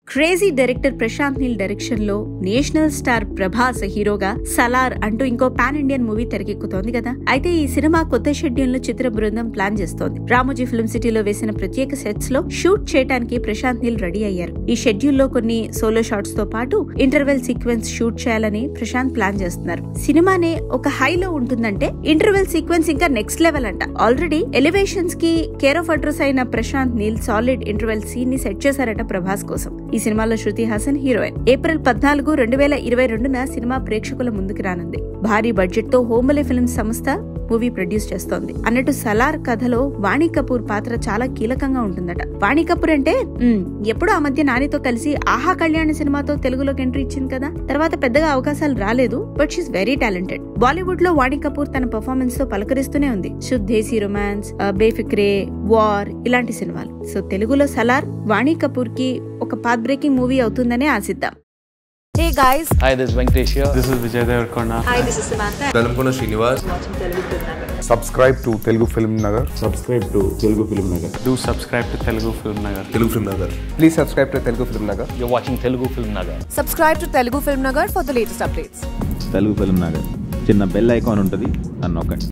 Crazy director Prashanth Neel direction లో national star Prabhas హీరోగా సలార్ అంటూ ఇంకో పాన్ ఇండియన్ మూవీ తెరకెక్కుతోంది కదా అయితే ఈ సినిమా కొత్త షెడ్యూల్ ను చిత్ర బృందం ప్లాన్ చేస్తోంది రామోజీ ఫిల్మ్ సిటీలో వేసిన ప్రత్యేక సెట్స్ లో షూట్ చేయడానికి ప్రశాంత్ నీల్ రెడీ అయ్యారు ఈ షెడ్యూల్ లో కొన్ని సోలో షాట్స్ తో పాటు ఇంటర్వెల్ సీక్వెన్స్ షూట్ చేయాలని ప్రశాంత్ ప్లాన్ చేస్తున్నారు సినిమానే ఒక హైలో ఉంటుందంటే ఇంటర్వెల్ సీక్వెన్స్ ఇంకా నెక్స్ట్ లెవెల్ అంట ఆల్రెడీ ఎలివేషన్స్ కి కేర్ ఆఫ్ అడ్రస్ అయిన Prashanth Neel solid interval scene ని సెట్ చేశారట ప్రభాస్ కోసం ఈ సినిమాలో శృతి హాసన్ హీరోయిన్ ఏప్రిల్ పద్నాలుగు రెండు వేల ఇరవై రెండున సినిమా ప్రేక్షకుల ముందుకు రానుంది భారీ బడ్జెట్ తో హోమలే ఫిల్మ్స్ సంస్థ మూవీ ప్రొడ్యూస్ చేస్తోంది అన్నట్టు సలార్ కథలో వాణి కపూర్ పాత్ర చాలా కీలకంగా ఉంటుందట వాణి కపూర్ అంటే మ్మ్, ఎప్పుడో ఆ మధ్య నానితో కలిసి ఆహా కళ్యాణ్ సినిమాతో తెలుగులోకి ఎంట్రీ ఇచ్చింది కదా తర్వాత పెద్దగా అవకాశాలు రాలేదు but she's very talented Bollywood లో వాణి కపూర్ తన పర్ఫార్మెన్స్ తో పలకరిస్తూనే ఉంది శుద్ధేసి రొమాన్స్ బేఫిక్రే వార్ ఇలాంటి సినిమాలు సో తెలుగులో సలార్ వాణి కపూర్ కి ఒక పాత్ బ్రేకింగ్ మూవీ అవుతుందనే ఆశిద్దాం Hey guys, Hi, this is Venkatesh here. This is Vijay Devarkonda. hi, this is Samantha. Velankonda Srinivas subscribe to Telugu Film Nagar. subscribe to Telugu Film Nagar. Do subscribe to Telugu Film Nagar. Telugu film Nagar Please subscribe to Telugu Film Nagar. You're watching Telugu Film Nagar. Subscribe to Telugu Film Nagar for the latest updates. Telugu film Nagar చిన్న bell icon ఉంటుంది నన్ను నొక్కండి